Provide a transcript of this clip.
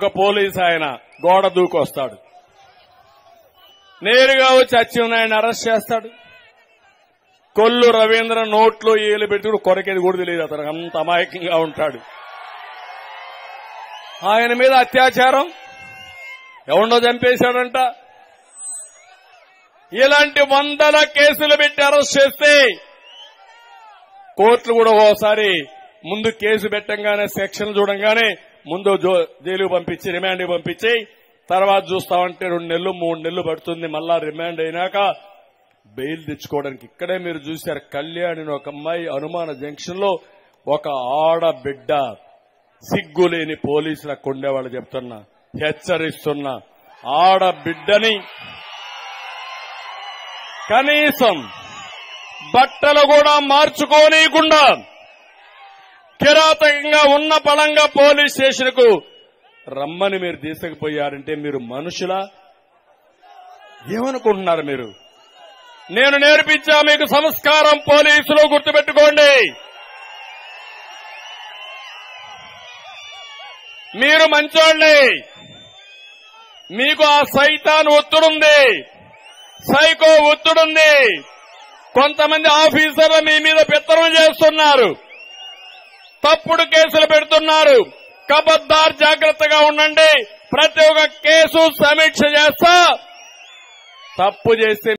ఒక పోలీస్ ఆయన గోడ దూకొస్తాడు నేరుగా వచ్చి అచ్చెన్నాయుడిని అరెస్ట్ చేస్తాడు కొల్లు రవీంద్ర నోట్లో ఏలు పెట్టుకుని కొరకేది కూడా తెలియదు అతను అంత అమాయకంగా ఉంటాడు ఆయన మీద అత్యాచారం ఎవడో చంపేశాడంట ఇలాంటి వందల కేసులు పెట్టి అరెస్ట్ చేస్తే కోర్టులు కూడా ఓసారి ముందు కేసు పెట్టంగానే సెక్షన్ చూడంగానే ముందు జో- జైలుకు పంపించి రిమాండ్ పంపించి తర్వాత చూస్తామంటే రెండు నెలలు మూడు నెలలు పడుతుంది మళ్ళా రిమాండ్ అయినాక బెయిల్ తెచ్చుకోవడానికి ఇక్కడే మీరు చూశారు కళ్యాణిని ఒక అమ్మాయి అనుమాన జంక్షన్ లో ఒక ఆడబిడ్డ సిగ్గులేని పోలీసులకు ఉండేవాళ్ళు చెప్తున్నా హెచ్చరిస్తున్నా ఆడబిడ్డని కనీసం బట్టలు కూడా మార్చుకోనీయకుండా కిరాతకంగా ఉన్న పలంగా పోలీస్ స్టేషన్ కు రమ్మని మీరు తీసుకుపోయారంటే మీరు మనుషులా ఏమనుకుంటున్నారు మీరు నేను నేర్పించా మీకు సంస్కారం పోలీసులు గుర్తుపెట్టుకోండి మీరు మంచోళ్ళే మీకు ఆ సైతాన్ ఒత్తుడుంది సైకో ఒత్తుడుంది కొంతమంది ఆఫీసర్లు మీ మీద పెత్తనం చేస్తున్నారు తప్పుడు కేసులు పెడుతున్నారు కబద్దార్ జాగ్రత్తగా ఉండండి ప్రతి ఒక్క కేసు సమీక్ష చేస్తా తప్పు చేస్తే